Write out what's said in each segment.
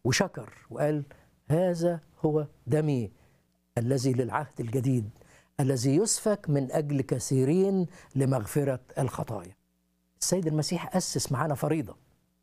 وشكر وقال هذا هو دمي الذي للعهد الجديد الذي يسفك من اجل كثيرين لمغفره الخطايا. السيد المسيح اسس معانا فريضه.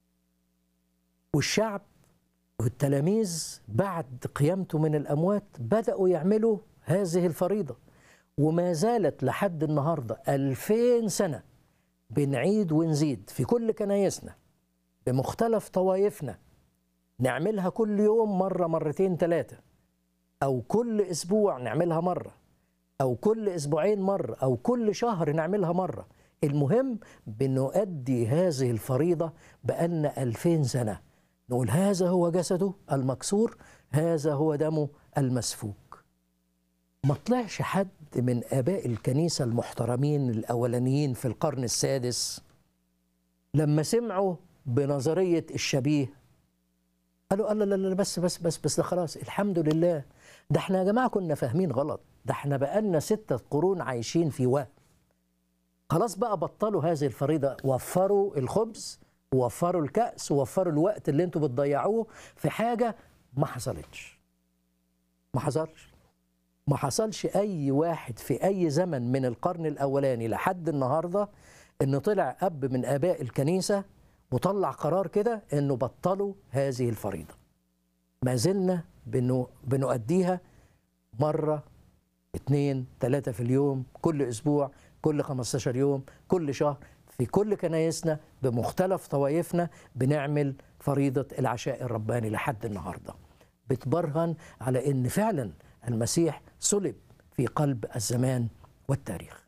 والشعب والتلاميذ بعد قيامته من الاموات بداوا يعملوا هذه الفريضه وما زالت لحد النهارده 2000 سنه بنعيد ونزيد في كل كنايسنا بمختلف طوائفنا نعملها كل يوم مره مرتين ثلاثه او كل اسبوع نعملها مره او كل اسبوعين مره او كل شهر نعملها مره المهم بنؤدي هذه الفريضه بقالنا 2000 سنه نقول هذا هو جسده المكسور هذا هو دمه المسفوك ما طلعش حد من اباء الكنيسه المحترمين الاولانيين في القرن السادس لما سمعوا بنظريه الشبيه قالوا الله لا لا بس بس بس بس ده خلاص الحمد لله ده احنا يا جماعه كنا فاهمين غلط ده احنا بقالنا ستة قرون عايشين في وهم خلاص بقى بطلوا هذه الفريضه وفروا الخبز ووفروا الكأس ووفروا الوقت اللي انتوا بتضيعوه في حاجة ما حصلتش ما حصلش ما حصلش أي واحد في أي زمن من القرن الأولاني لحد النهاردة إنه طلع أب من آباء الكنيسة وطلع قرار كده إنه بطلوا هذه الفريضة ما زلنا بنو بنؤديها مرة اتنين تلاتة في اليوم كل أسبوع كل 15 يوم كل شهر في كل كنايسنا بمختلف طوائفنا بنعمل فريضة العشاء الرباني لحد النهاردة بتبرهن على أن فعلا المسيح صلب في قلب الزمان والتاريخ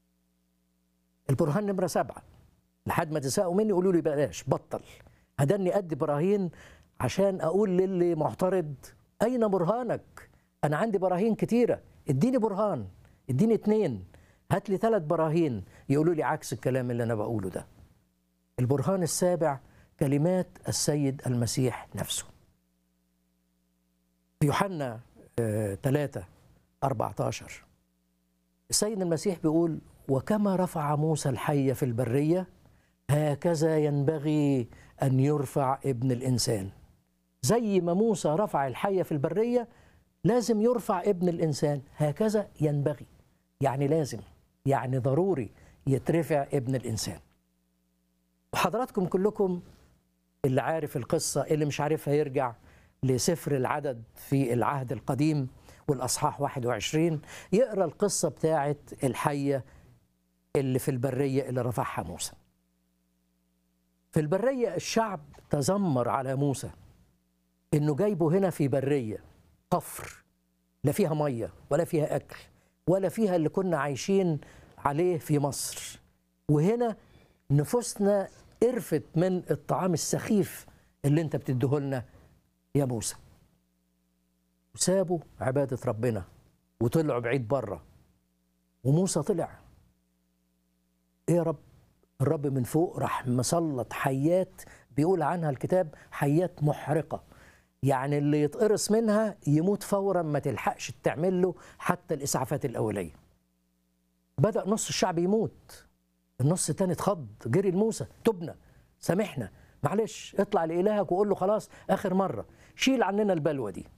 البرهان نمرة سبعة لحد ما تساءوا مني يقولوا لي بلاش بطل هدني أدي براهين عشان أقول للي معترض أين برهانك أنا عندي براهين كتيرة اديني برهان اديني اتنين هات لي ثلاث براهين يقولوا لي عكس الكلام اللي انا بقوله ده البرهان السابع كلمات السيد المسيح نفسه في يوحنا 3 14 السيد المسيح بيقول وكما رفع موسى الحية في البرية هكذا ينبغي أن يرفع ابن الإنسان زي ما موسى رفع الحية في البرية لازم يرفع ابن الإنسان هكذا ينبغي يعني لازم يعني ضروري يترفع ابن الانسان وحضراتكم كلكم اللي عارف القصه اللي مش عارفها يرجع لسفر العدد في العهد القديم والاصحاح 21 يقرا القصه بتاعه الحيه اللي في البريه اللي رفعها موسى في البريه الشعب تذمر على موسى انه جايبه هنا في بريه قفر لا فيها ميه ولا فيها اكل ولا فيها اللي كنا عايشين عليه في مصر وهنا نفوسنا قرفت من الطعام السخيف اللي انت بتديه لنا يا موسى وسابوا عبادة ربنا وطلعوا بعيد بره وموسى طلع ايه يا رب الرب من فوق راح مسلط حيات بيقول عنها الكتاب حيات محرقه يعني اللي يتقرص منها يموت فورا ما تلحقش تعمل له حتى الاسعافات الاوليه بدا نص الشعب يموت النص التاني اتخض جري لموسى تبنا سامحنا معلش اطلع لالهك وقول له خلاص اخر مره شيل عننا البلوه دي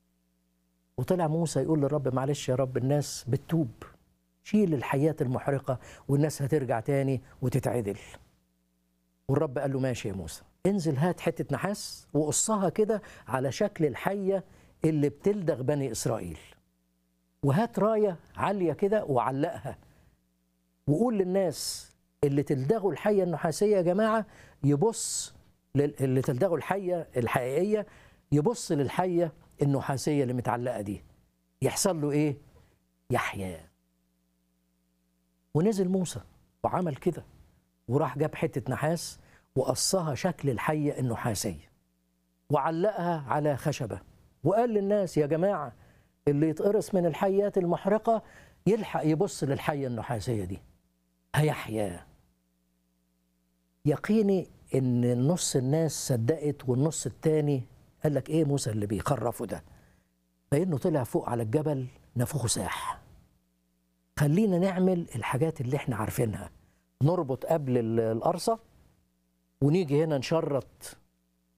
وطلع موسى يقول للرب معلش يا رب الناس بتتوب شيل الحياة المحرقة والناس هترجع تاني وتتعدل والرب قال له ماشي يا موسى انزل هات حتة نحاس وقصها كده على شكل الحية اللي بتلدغ بني إسرائيل وهات راية عالية كده وعلقها وقول للناس اللي تلدغوا الحية النحاسية يا جماعة يبص اللي تلدغوا الحية الحقيقية يبص للحية النحاسية اللي متعلقة دي يحصل له إيه؟ يحيا ونزل موسى وعمل كده وراح جاب حتة نحاس وقصها شكل الحية النحاسية وعلقها على خشبة وقال للناس يا جماعة اللي يتقرص من الحيات المحرقة يلحق يبص للحية النحاسية دي هيحيا يقيني ان نص الناس صدقت والنص التاني قال لك ايه موسى اللي بيخرفوا ده فانه طلع فوق على الجبل نافوخه ساح خلينا نعمل الحاجات اللي احنا عارفينها نربط قبل القرصة ونيجي هنا نشرط